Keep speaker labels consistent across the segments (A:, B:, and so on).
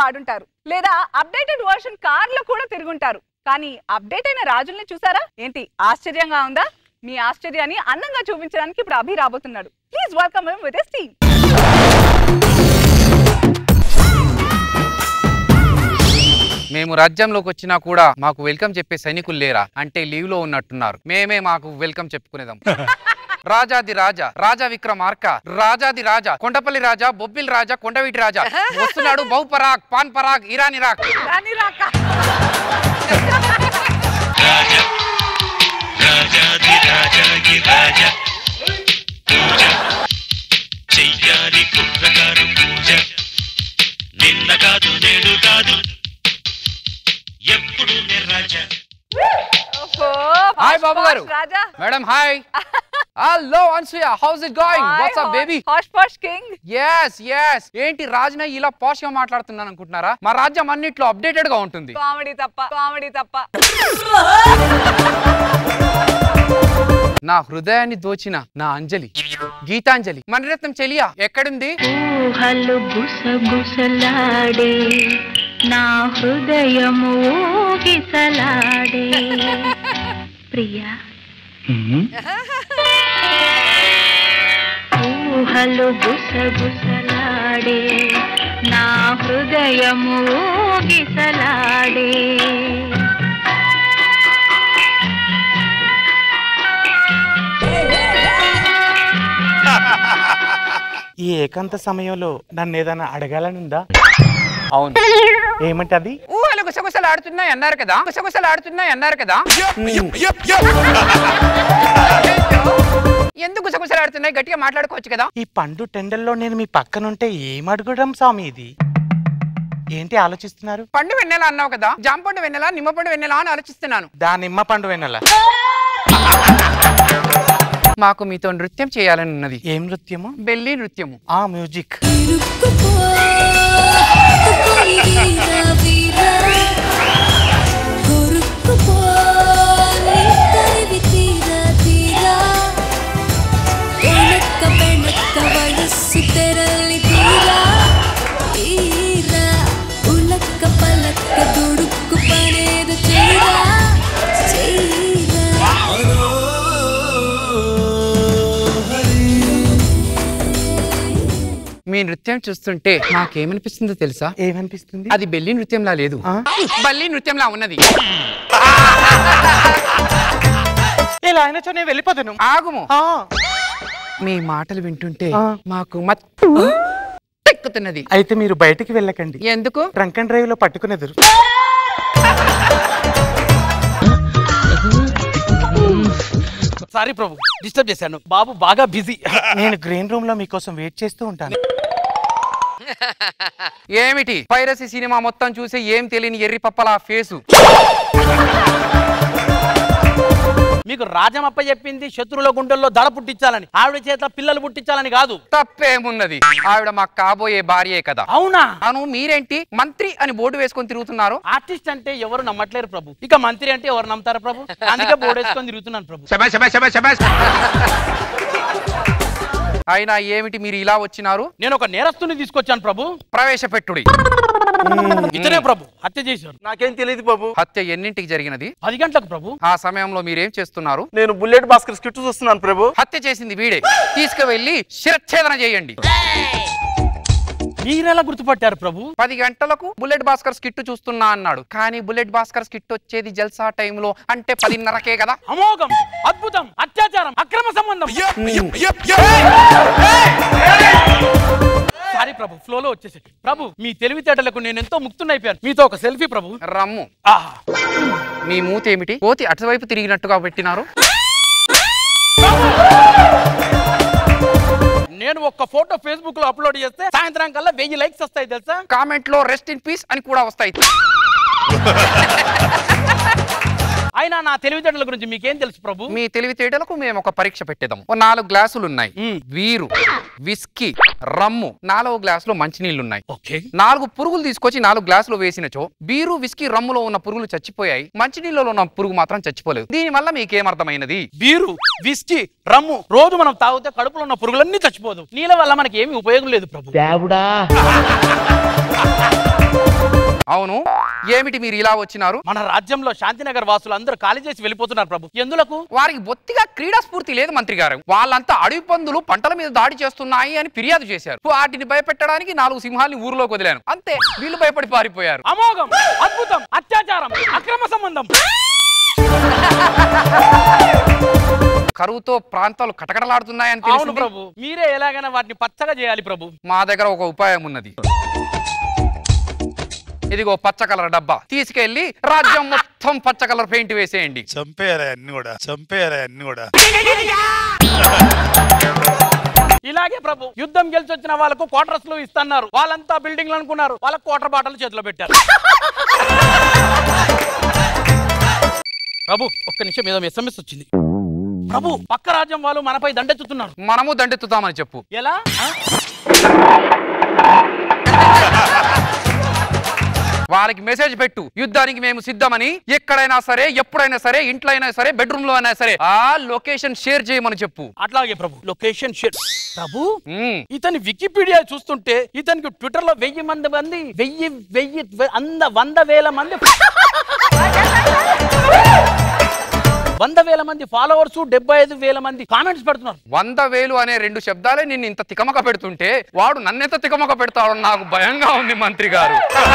A: వాడుంటారు లేదా updated version car లో కూడా తిరుగుంటారు కానీ అప్డేట్ అయిన రాజుల్ని చూసారా ఏంటి ఆశ్చర్యంగా ఉందా మీ ఆశ్చర్యాన్ని అందంగా చూపించడానికి ఇప్పుడు అభి రాబోతున్నాడు please welcome him with his team
B: మేము రాజ్యంలోకి వచ్చినా కూడా మాకు వెల్కమ్ చెప్పే సైనికులు లేరా అంటే లీవ్ లో ఉన్నట్టున్నారు మేమే మాకు వెల్కమ్ చెప్పుకునేదాం రాజాది రాజా రాజా విక్రమార్క రాజాది రాజా కొండపల్లి రాజా బొబ్బిల్ రాజా కొండవీటి రాజా వస్తున్నాడు బహు పరాగ్ పాన్ పరాగ్ ఇరాన్ ఇరాక్
A: రాని రాక
C: రాజాది రాజాకి రాజా పూజ చెయ్యాలి కుర్రగారు పూజ నిన్న కాదు నేడు కాదు ఎప్పుడు నే రాజా
A: ఓహో,
B: హాయ్
A: posh,
B: బాబు
A: posh
B: గారు
A: Raja
B: madam hi hello Anasuya how's it going what's up baby
A: posh posh king
B: yes yes ఏంటి రాజున ఇలా పాష్ గా మాట్లాడుతున్నాను అనుకుంటున్నారా మా రాజ్యం అన్నిట్లో అప్డేటెడ్ గా ఉంటుంది
A: కామెడీ తప్ప కామెడీ తప్ప
B: నా హృదయాన్ని దోచిన నా అంజలి గీతాంజలి మణిరత్నం చెలియా ఎక్కడుంది
D: ఊహలు గుసగుసలాడే నా హృదయము ఊగిసలాడే ప్రియా ఊహలు గుసగుసలాడే నా హృదయము ఊగిసలాడే
E: ఈ ఏకాంత సమయంలో నన్ను ఏదైనా అడగాలనుందా
B: అవును
E: ఏమిటి అది
B: ఊహలు గుసగుసలు ఆడుతున్నాయి అన్నారు కదా గుసగుసలు ఆడుతున్నాయి అన్నారు కదా ఎందుకు గుసగుసలు ఆడుతున్నాయి గట్టిగా మాట్లాడుకోవచ్చు కదా
E: ఈ పండు టెండర్లో నేను మీ పక్కనుంటే ఏం అడగడం స్వామి ఇది ఏంటి ఆలోచిస్తున్నారు
B: పండు వెన్నెల అన్నావు కదా జాంపండు వెన్నెల నిమ్మపండు వెన్నెల అని ఆలోచిస్తున్నాను
E: దా నిమ్మ పండు వెనల
B: మాకు మీతో నృత్యం చేయాలని ఉన్నది
E: ఏం నృత్యము
B: బెల్లి నృత్యము
E: ఆ మ్యూజిక్
F: తెరలి తీరా తీరా ఉలక్క పలక్క దుడుక్కు పనేదు చేయరా చేయరా
B: మీ నృత్యం చూస్తుంటే నాకేమనిపిస్తుందో తెలుసా
E: ఏమనిపిస్తుంది
B: అది బెల్లి నృత్యంలా లేదు
E: ఆ?
B: బల్లి నృత్యంలా ఉన్నది
E: ఇలా అయినచో నేను వెళ్ళిపోతాను
B: ఆగుము
E: ఆ,
B: మీ మాటలు వింటుంటే
E: ఆ.
B: మాకు మత్ ఎక్కుతున్నది
E: అయితే మీరు బయటికి వెళ్ళకండి
B: ఎందుకు
E: ట్రంక్ అండ్ డ్రైవ్ లో పట్టుకునేదురు
G: సారీ ప్రభు డిస్టర్బ్ చేశాను బాబు బాగా బిజీ
E: నేను గ్రీన్ రూమ్ లో మీకోసం వెయిట్ చేస్తూ ఉంటాను
B: ఏమిటి పైరసీ సినిమా మొత్తం చూసి ఏం తెలియని ఎర్రి పప్పల ఫేసు
G: మీకు రాజమప్ప చెప్పింది శత్రువుల గుండెల్లో దడ పుట్టించాలని ఆవిడ చేత పిల్లలు పుట్టించాలని కాదు
B: తప్పేమున్నది ఆవిడ మాకు కాబోయే భార్యే కదా
G: అవునా
B: అను మీరేంటి మంత్రి అని బోర్డు వేసుకొని తిరుగుతున్నారు
G: ఆర్టిస్ట్ అంటే ఎవరు నమ్మట్లేరు ప్రభు ఇక మంత్రి అంటే ఎవరు నమ్ముతారు ప్రభు అందుకే బోర్డు వేసుకొని తిరుగుతున్నాను ప్రభు
B: అయినా ఏమిటి మీరు ఇలా వచ్చినారు
G: నేను ఒక నేరస్తుని తీసుకొచ్చాను ప్రభు
B: ప్రవేశపెట్టుడి
G: ఇతనే ప్రభు హత్య చేశారు
H: నాకేం తెలియదు బాబు
B: హత్య ఎన్నింటికి జరిగినది
G: పది గంటలకు ప్రభు
B: ఆ సమయంలో మీరేం చేస్తున్నారు
H: నేను బుల్లెట్ భాస్కర్ స్కిట్ చూస్తున్నాను ప్రభు
B: హత్య చేసింది వీడే తీసుకువెళ్ళి శిరచ్ఛేదన చేయండి
G: మీరెలా గుర్తుపట్టారు ప్రభు
B: పది గంటలకు బుల్లెట్ భాస్కర్ స్కిట్ చూస్తున్నా అన్నాడు కానీ బుల్లెట్ భాస్కర్ స్కిట్ వచ్చేది జల్సా టైంలో అంటే పదిన్నరకే కదా
G: అమోఘం అద్భుతం అత్యాచారం అక్రమ సంబంధం సారీ ప్రభు ఫ్లోలో వచ్చేసి ప్రభు మీ తెలివితేటలకు నేను ఎంతో ముక్తున్నైపోయాను మీతో ఒక సెల్ఫీ ప్రభు
B: రమ్ము
G: ఆహా
B: మీ మూత ఏమిటి కోతి అటువైపు తిరిగినట్టుగా పెట్టినారు
G: నేను ఒక్క ఫోటో ఫేస్బుక్ లో అప్లోడ్ చేస్తే సాయంత్రం కల్లా వెయ్యి లైక్స్ వస్తాయి తెలుసా
B: కామెంట్ లో రెస్ట్ ఇన్ పీస్ అని కూడా వస్తాయి
G: అయినా నా తెలివితేటల గురించి మీకేం తెలుసు ప్రభు
B: మీ తెలివితేటలకు మేము ఒక పరీక్ష పెట్టేదాం ఓ నాలుగు గ్లాసులు ఉన్నాయి
G: మ్మ్.
B: వీరు విస్కీ రమ్ము నాలుగు గ్లాసులో మంచినీళ్లు ఉన్నాయి
G: ఓకే
B: నాలుగు పురుగులు తీసుకొచ్చి నాలుగు గ్లాసులు వేసినచో బీరు విస్కీ రమ్ములో ఉన్న పురుగులు చచ్చిపోయాయి మంచినీళ్ళలో ఉన్న పురుగు మాత్రం చచ్చిపోలేదు దీని వల్ల మీకేమర్థమైనది
G: బీరు విస్కీ రమ్ము రోజు మనం తాగితే కడుపులో ఉన్న పురుగులన్నీ చచ్చిపోదు నీళ్ళ వల్ల మనకి ఏమీ ఉపయోగం లేదు ప్రభు
B: అవును ఏమిటి మీరు ఇలా వచ్చినారు
G: మన రాజ్యంలో శాంతినగర్ వాసులు అందరూ ఖాళీ చేసి వెళ్ళిపోతున్నారు ప్రభు ఎందులకు
B: వారికి బొత్తిగా క్రీడా స్ఫూర్తి లేదు మంత్రి గారు వాళ్ళంతా అడవి పందులు పంటల మీద దాడి చేస్తున్నాయి అని ఫిర్యాదు చేశారు వాటిని భయపెట్టడానికి నాలుగు సింహాల్ని ఊరిలోకి వదిలాను అంతే వీళ్ళు భయపడి పారిపోయారు
G: అమోఘం అద్భుతం అత్యాచారం అక్రమ సంబంధం
B: కరువుతో ప్రాంతాలు కటకటలాడుతున్నాయని
G: అవును
B: తెలిసింది
G: ప్రభు మీరే ఎలాగైనా వాటిని పచ్చగా చేయాలి ప్రభు
B: మా దగ్గర ఒక ఉపాయం ఉన్నది ఇదిగో పచ్చ కలర్ డబ్బా తీసుకెళ్లి రాజ్యం మొత్తం పచ్చ కలర్ పెయింట్ వేసేయండి
I: చంపేయాలి అన్ని కూడా చంపేయాలి అన్ని కూడా
G: ఇలాగే ప్రభు యుద్ధం గెలిచి వచ్చిన వాళ్ళకు క్వార్టర్స్ లో ఇస్తున్నారు వాళ్ళంతా బిల్డింగ్లు అనుకున్నారు వాళ్ళకు క్వార్టర్ బాటలు చేతిలో పెట్టారు ప్రభు ఒక్క నిమిషం ఏదో ఎస్ఎంఎస్ వచ్చింది ప్రభు పక్క రాజ్యం వాళ్ళు మనపై దండెత్తుతున్నారు
B: మనము దండెత్తుతామని చెప్పు
G: ఎలా ఆ?
B: వారికి మెసేజ్ పెట్టు యుద్ధానికి మేము సిద్ధమని ఎక్కడైనా సరే ఎప్పుడైనా సరే ఇంట్లో అయినా సరే బెడ్రూమ్ లో అయినా సరే ఆ లొకేషన్ షేర్ చేయమని చెప్పు
G: అట్లాగే ప్రభు లొకేషన్ షేర్ ప్రభు
B: మ్మ్.
G: ఇతని వికీపీడియా చూస్తుంటే ఇతనికి ట్విట్టర్ లో వెయ్యి మంది మంది వెయ్యి వెయ్యి వె- అంద వంద వేల మంది వంద వేల మంది ఫాలోవర్స్ డెబ్బై ఐదు వేల మంది కామెంట్స్ పెడుతున్నారు
B: వంద వేలు అనే రెండు శబ్దాలే నిన్ను ఇంత తికమక పెడుతుంటే వాడు నన్నెంత తికమక పెడతాడో నాకు భయంగా ఉంది మంత్రి గారు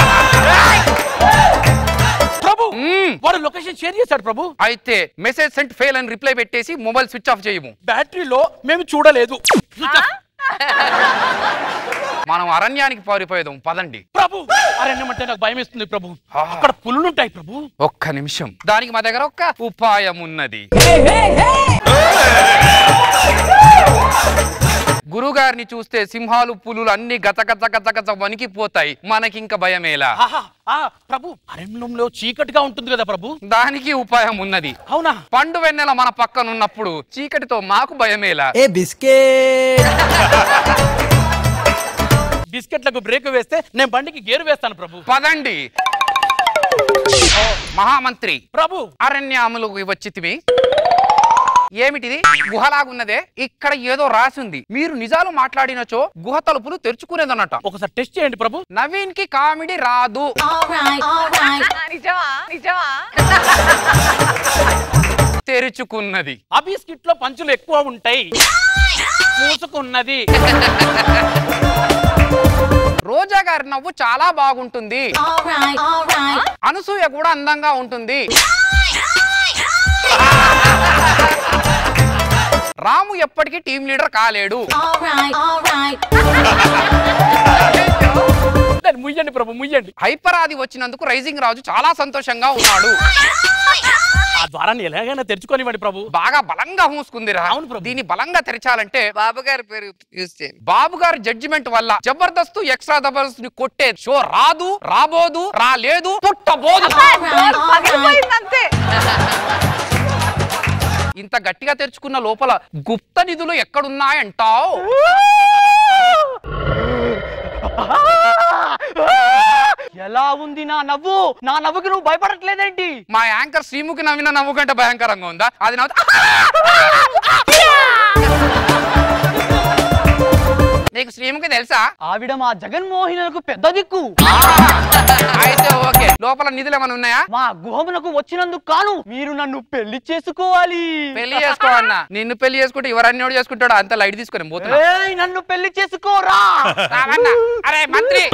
G: ప్రభు
B: మ్మ్.
G: వాడు లొకేషన్ షేర్ చేశాడు ప్రభు
B: అయితే మెసేజ్ సెంట్ ఫెయిల్ అని రిప్లై పెట్టేసి మొబైల్ స్విచ్ ఆఫ్ చేయము
G: బ్యాటరీలో మేము చూడలేదు Switch off.
B: మనం అరణ్యానికి పారిపోయేదాం పదండి
G: ప్రభు అరణ్యమంటే నాకు భయం వేస్తుంది ప్రభు అక్కడ పులులుంటాయి ప్రభు
B: ఒక్క నిమిషం దానికి మా దగ్గర ఒక్క ఉపాయం ఉన్నది గురుగారిని చూస్తే సింహాలు పులులు అన్ని గత గత గత గత వణికిపోతాయి మనకింక భయమేలా
G: ఆహా, ఆ, ప్రభు అరణ్యంలో చీకటిగా ఉంటుంది కదా ప్రభు
B: దానికి ఉపాయం ఉన్నది
G: అవునా
B: పండు వెన్నెల మన పక్కన ఉన్నప్పుడు చీకటితో మాకు భయమేలా
J: ఏ బిస్కెట్
G: బిస్కెట్లకు బ్రేక్ వేస్తే నేను బండికి గేరు వేస్తాను ప్రభు
B: పదండి మహామంత్రి
G: ప్రభు
B: అరణ్యాములకు వచ్చితివి ఏమిటిది గుహలాగున్నదే ఇక్కడ ఏదో రాసి ఉంది మీరు నిజాలు మాట్లాడినచో గుహ తలుపులు తెరుచుకునేదన్నట
G: ఒకసారి టెస్ట్ చేయండి ప్రభు
B: నవీన్ కి కామెడీ రాదు
A: నిజమా నిజమా
B: తెరుచుకున్నది
G: ఆ బిస్కెట్ లో పంచులు ఎక్కువ ఉంటాయి మూసుకున్నది
B: రోజా గారి నవ్వు చాలా బాగుంటుంది అనసూయ కూడా అందంగా ఉంటుంది రాము ఎప్పటికీ టీం లీడర్ కాలేడు
G: దాన్ని ముయ్యండి ప్రభు ముయ్యండి
B: హైపరాది వచ్చినందుకు రైజింగ్ రాజు చాలా సంతోషంగా ఉన్నాడు
G: ఆ ద్వారాన్ని ఎలాగైనా తెరుచుకోనివ్వండి ప్రభు
B: బాగా బలంగా మూసుకుందిరా
G: అవును ప్రభు.
B: దీన్ని బలంగా తెరచాలంటే
K: బాబు గారి పేరు యూజ్ చేయండి
B: బాబు గారి జడ్జిమెంట్ వల్ల జబర్దస్త్ ఎక్స్ట్రా జబర్దస్త్ ని కొట్టే షో రాదు రాబోదు రాలేదు పుట్టబోదు
A: డోర్ పగిలిపోయింది అంతే
B: ఇంత గట్టిగా తెరుచుకున్న లోపల గుప్త నిధులు ఎక్కడున్నాయంటావు
J: ఎలా ఉంది నా నవ్వు నా నవ్వుకి నువ్వు భయపడట్లేదేంటి
B: మా యాంకర్ శ్రీముఖి నవ్విన నవ్వు కంటే భయంకరంగా ఉందా అది నవ్వు నీకు శ్రీముఖి తెలుసా
J: ఆవిడ మా జగన్మోహినులకు పెద్ద దిక్కు
B: అయితే ఓకే లోపల నిధులు ఏమైనా ఉన్నాయా
J: మా గుహమునకు వచ్చినందుకు కాను మీరు నన్ను పెళ్లి చేసుకోవాలి
B: పెళ్లి చేసుకో అన్న నిన్ను పెళ్లి చేసుకుంటే ఎవరన్నీ చేసుకుంటాడు అంత లైట్ తీసుకొని పోతున్నా
J: ఏయ్, నన్ను పెళ్లి చేసుకోరా
B: రావన్న. అరే మంత్రి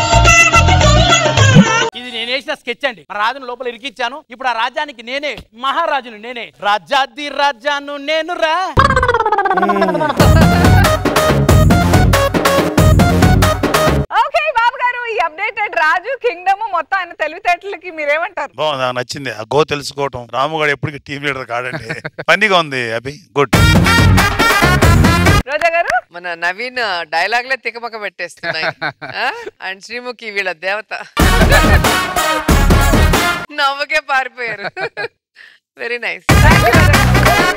G: ఇది నేను వేసిన స్కెచ్ అండి ఆ రాజును లోపల ఇరికిచ్చాను ఇప్పుడు ఆ రాజ్యానికి నేనే మహారాజును నేనే రాజాది రాజాను నేను రా
A: ఓకే బాబు గారు ఈ అప్డేటెడ్ రాజు కింగ్డమ్ మొత్తం ఆయన తెలివితేటలకి మీరేమంటారు
I: బాగుంది నాకు నచ్చింది ఆ గో తెలుసుకోవటం రాముగాడు ఎప్పటికీ టీం లీడర్ కాడండి ఫన్నీగా ఉంది అభి గుడ్
A: రోజా గారు
K: మన నవీన్ డైలాగ్లే తికమక పెట్టేస్తున్నాయి ఆ? అండ్ శ్రీముఖి వీళ్ళ దేవత నవ్వకే పారిపోయారు very nice
A: Thank you, Roja గారు.